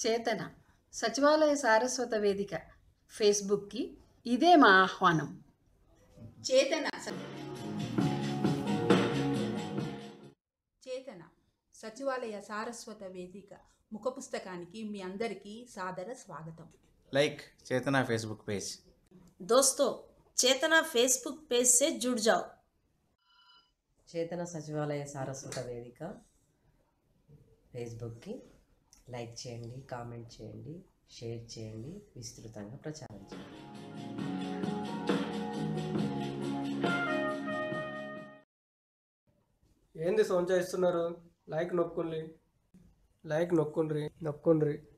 చేతన సచివాలయ సారస్వత వేదిక ఫేస్బుక్కి ఇదే మా ఆహ్వానం చేతన చేతన సచివాలయ సారస్వత వేదిక ముఖ పుస్తకానికి మీ అందరికీ సాదర స్వాగతం लाइक चेतना फेसबुक पेज दोस्तों चेतना फेसबुक पेज से जुड़ जाओ చేతన సచివాలయ సారస్వత వేదిక ఫేస్బుక్కి లైక్ చేయండి కామెంట్ చేయండి షేర్ చేయండి విస్తృతంగా ప్రచారం చేయండి ఏంది సౌండ్ చేస్తున్నారు లైక్ నొక్కుండ్రి లైక్ నొక్కుండ్రి నొక్కుండ్రి